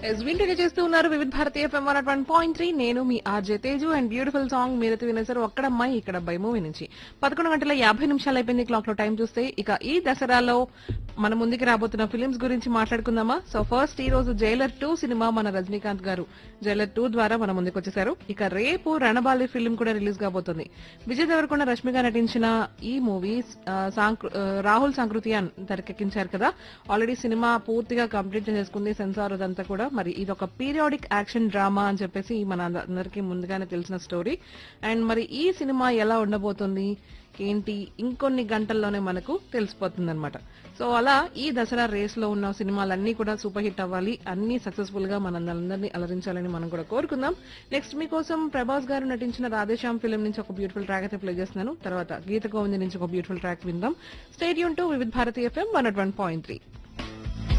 yes వింటనే చేస్తూ ఉన్నారు Vividh Bharati FM one one point three నేను మీ RJ Teju and beautiful song మీరైతే వినేసారు ఒక్కడమ్మాయి ఇక్కడ బై మూవీ నుంచి పదకొండు గంటల యాభై నిమిషాలు అయిపోయింది క్లాక్ లో టైం చూస్తే ఇక ఈ దసరాలో మన ముందుకు రాబోతున్న ఫిలిమ్స్ గురించి మాట్లాడుకుందామా సో ఫస్ట్ ఈ రోజు జైలర్ టూ సినిమా మన రజనీకాంత్ గారు జైలర్ టూ ద్వారా మన ముందుకు వచ్చేసారు ఇక రేపు రణబాలి ఫిలిం కూడా రిలీజ్ కాబోతుంది విజయ్ దేవరకొండ రష్మిగా నటించిన ఈ మూవీ రాహుల్ సంకృతియాన్ తెరకెక్కించారు కదా ఆల్రెడీ సినిమా పూర్తిగా కంప్లీట్ చేసుకుంది సెన్సార్ అదంతా కూడా మరి ఇది ఒక పీరియాడిక్ యాక్షన్ డ్రామా అని చెప్పేసి మన అందరికీ ముందుగానే తెలిసిన స్టోరీ అండ్ మరి ఈ సినిమా ఎలా ఉండబోతుంది ఏంటి ఇంకొన్ని గంటల్లోనే మనకు తెలిసిపోతుంది అనమాట సో అలా ఈ దసరా రేస్ లో ఉన్న సినిమాలన్నీ కూడా సూపర్ హిట్ అవ్వాలి అన్ని సక్సెస్ఫుల్ గా మనందరినీ అలరించాలని మనం కూడా కోరుకుందాం నెక్స్ట్ మీకోసం ప్రభాస్ గారు నటించిన రాధేశ్యామ్ ఫిలిం నుంచి ఒక బ్యూటిఫుల్ ట్రాక్ అయితే ప్లే చేస్తున్నాను తర్వాత గీత గోవింద్ నుంచి ఒక బ్యూటిఫుల్ ట్రాక్ విందాం stay tuned to Vividh Bharati FM one point three